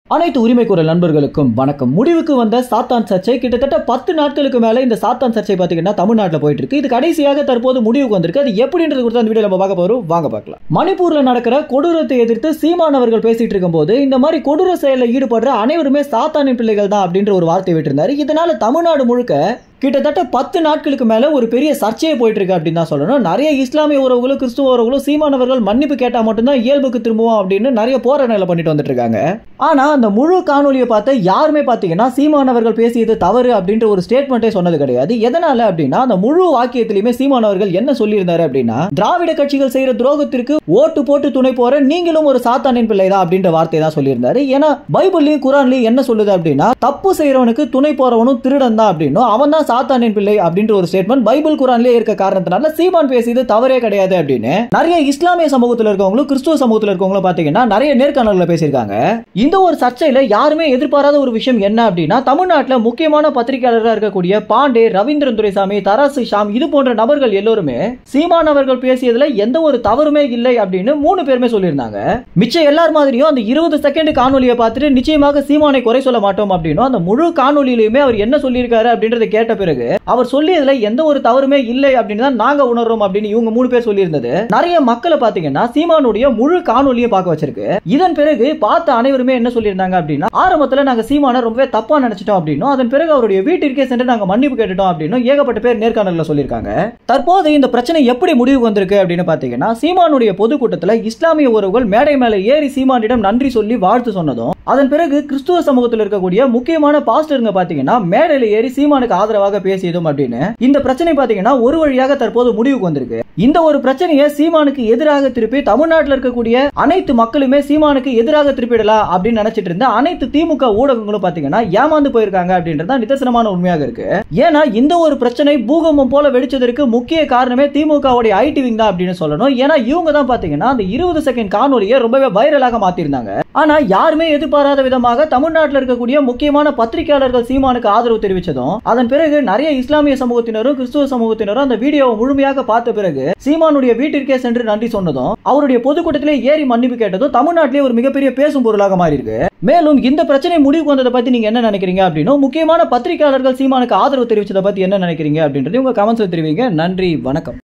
அனைத்து உரிமை குரல் நண்பர்களுக்கும் வணக்கம் முடிவுக்கு வந்த சாத்தான் சர்ச்சை கிட்டத்தட்ட பத்து நாட்களுக்கு மேல இந்த சாத்தான் சர்ச்சை பாத்தீங்கன்னா தமிழ்நாட்டில் போயிட்டு இருக்கு இது கடைசியாக தற்போது முடிவுக்கு வந்திருக்கு அது எப்படின்றது குறித்து அந்த வீடியோ நம்ம பார்க்க போறோம் வாங்க பார்க்கலாம் மணிப்பூர்ல நடக்கிற கொடூரத்தை எதிர்த்து சீமான் அவர்கள் பேசிட்டு இருக்கும்போது இந்த மாதிரி கொடூர செயலில் ஈடுபடுற அனைவருமே சாத்தானின் பிள்ளைகள் தான் அப்படின்ற ஒரு வார்த்தை விட்டிருந்தாரு இதனால தமிழ்நாடு முழுக்க கிட்டத்தட்ட பத்து நாட்களுக்கு மேல ஒரு பெரிய சர்ச்சையே போயிட்டு இருக்கு அப்படின்னு தான் சொல்லணும் நிறைய இஸ்லாமிய உறவுகளும் கிறிஸ்துவ உறவுகளும் சீமானவர்கள் மன்னிப்பு கேட்டா மட்டும்தான் இயல்புக்கு திரும்புவோம் அப்படின்னு நிறைய போராட்டங்களை பண்ணிட்டு வந்துட்டு இருக்காங்க ஆனா அந்த முழு காணொலியை பார்த்து யாருமே பாத்தீங்கன்னா சீமானவர்கள் பேசியது தவறு அப்படின்ற ஒரு ஸ்டேட்மெண்ட்டே சொன்னது கிடையாது எதனால அப்படின்னா அந்த முழு வாக்கியத்திலுமே சீமானவர்கள் என்ன சொல்லியிருந்தாரு அப்படின்னா திராவிட கட்சிகள் செய்யற துரோகத்திற்கு ஓட்டு போட்டு துணை போற நீங்களும் ஒரு சாத்தானின் பிள்ளை தான் அப்படின்ற வார்த்தை தான் சொல்லியிருந்தாரு ஏன்னா பைபிள்லயும் குரான்லயும் என்ன சொல்லுது அப்படின்னா தப்பு செய்யறவனுக்கு துணை போறவனும் திருடன் தான் அப்படின்னும் அவன் தான் சாத்தானின் பிள்ளை அப்படின்ற ஒரு ஸ்டேட்மெண்ட் பைபிள் குரான்லயே இருக்க காரணத்தினால சீமான் பேசியது தவறே கிடையாது அப்படின்னு நிறைய இஸ்லாமிய சமூகத்தில் இருக்கவங்களும் கிறிஸ்துவ சமூகத்தில் இருக்கவங்களும் பாத்தீங்கன்னா நிறைய நேர்காணல்ல பேசியிருக்காங்க இந்த ஒரு சர்ச்சையில யாருமே எதிர்பாராத ஒரு விஷயம் என்ன அப்படின்னா தமிழ்நாட்டில் முக்கியமான பத்திரிகையாளராக இருக்கக்கூடிய பாண்டே ரவீந்திரன் துரைசாமி தராசு ஷாம் இது போன்ற நபர்கள் எல்லோருமே சீமான் அவர்கள் பேசியதுல எந்த ஒரு தவறுமே இல்லை அப்படின்னு மூணு பேருமே சொல்லியிருந்தாங்க மிச்சம் எல்லார் மாதிரியும் அந்த இருபது செகண்ட் காணொலியை பார்த்துட்டு நிச்சயமாக சீமானை குறை சொல்ல மாட்டோம் அப்படின்னும் அந்த முழு காணொலியிலுமே அவர் என்ன சொல்லியிருக்காரு அப்படின்றத கேட்ட பிறகு அவர் சொல்லியதுல எந்த ஒரு தவறுமே இல்லை அப்படின்னு தான் நாங்க உணர்றோம் அப்படின்னு இவங்க மூணு பேர் சொல்லியிருந்தது நிறைய மக்களை பாத்தீங்கன்னா சீமானுடைய முழு காணொலியை பார்க்க வச்சிருக்கு இதன் பிறகு பார்த்த அனைவருமே என்ன சொல்லியிருந்தாங்க அப்படின்னா ஆரம்பத்துல நாங்க சீமான ரொம்பவே தப்பா நினைச்சிட்டோம் அப்படின்னும் அதன் பிறகு அவருடைய வீட்டிற்கே சென்று நாங்க மன்னிப்பு கேட்டுட்டோம் அப்படின்னும் ஏகப்பட்ட பேர் நேர்காணல்ல சொல்லியிருக்காங்க தற்போது இந்த பிரச்சனை எப்படி முடிவு வந்திருக்கு அப்படின்னு பாத்தீங்கன்னா சீமானுடைய பொதுக்கூட்டத்துல இஸ்லாமிய உறவுகள் மேடை மேல ஏறி சீமானிடம் நன்றி சொல்லி வாழ்த்து சொன்னதும் அதன் பிறகு கிறிஸ்துவ சமூகத்தில் இருக்கக்கூடிய முக்கியமான பாஸ்டருங்க பாத்தீங்கன்னா மேடையில ஏறி சீமானுக்கு ஆதரவாக பேசியதும் அப்படின்னு இந்த பிரச்சனை பாத்தீங்கன்னா ஒரு வழியாக தற்போது முடிவுக்கு வந்திருக்கு இந்த ஒரு பிரச்சனையை சீமானுக்கு எதிராக திருப்பி தமிழ்நாட்டில் இருக்கக்கூடிய அனைத்து மக்களுமே சீமானுக்கு எதிராக திருப்பிடலாம் அப்படின்னு நினைச்சிட்டு இருந்த அனைத்து திமுக ஊடகங்களும் பாத்தீங்கன்னா ஏமாந்து போயிருக்காங்க அப்படின்றது தான் நிதர்சனமான உண்மையாக இருக்கு ஏன்னா இந்த ஒரு பிரச்சனை பூகம்பம் போல வெடிச்சதற்கு முக்கிய காரணமே திமுகவுடைய ஐடி விங் தான் அப்படின்னு சொல்லணும் ஏன்னா இவங்க தான் பாத்தீங்கன்னா அந்த இருபது செகண்ட் காணொலியை ரொம்பவே வைரலாக மாத்திருந்தாங்க ஆனா யாருமே எதிர்பாராத விதமாக தமிழ்நாட்டில் இருக்கக்கூடிய முக்கியமான பத்திரிகையாளர்கள் சீமானுக்கு ஆதரவு தெரிவிச்சதும் அதன் பிறகு நிறைய இஸ்லாமிய சமூகத்தினரும் கிறிஸ்துவ சமூகத்தினரும் அந்த வீடியோவை முழுமையாக பார்த்த பிறகு சீமானுடைய வீட்டிற்கே சென்று நன்றி சொன்னதும் அவருடைய பொதுக்கூட்டத்திலே ஏறி மன்னிப்பு கேட்டதும் தமிழ்நாட்டிலே ஒரு மிகப்பெரிய பேசும் பொருளாக மாறி இருக்கு மேலும் இந்த பிரச்சனை முடிவுக்கு வந்ததை பத்தி நீங்க என்ன நினைக்கிறீங்க அப்படின்னு முக்கியமான பத்திரிகையாளர்கள் சீமானுக்கு ஆதரவு தெரிவிச்சதை பத்தி என்ன நினைக்கிறீங்க அப்படின்றது உங்க கமெண்ட்ஸ் தெரிவிங்க நன்றி வணக்கம்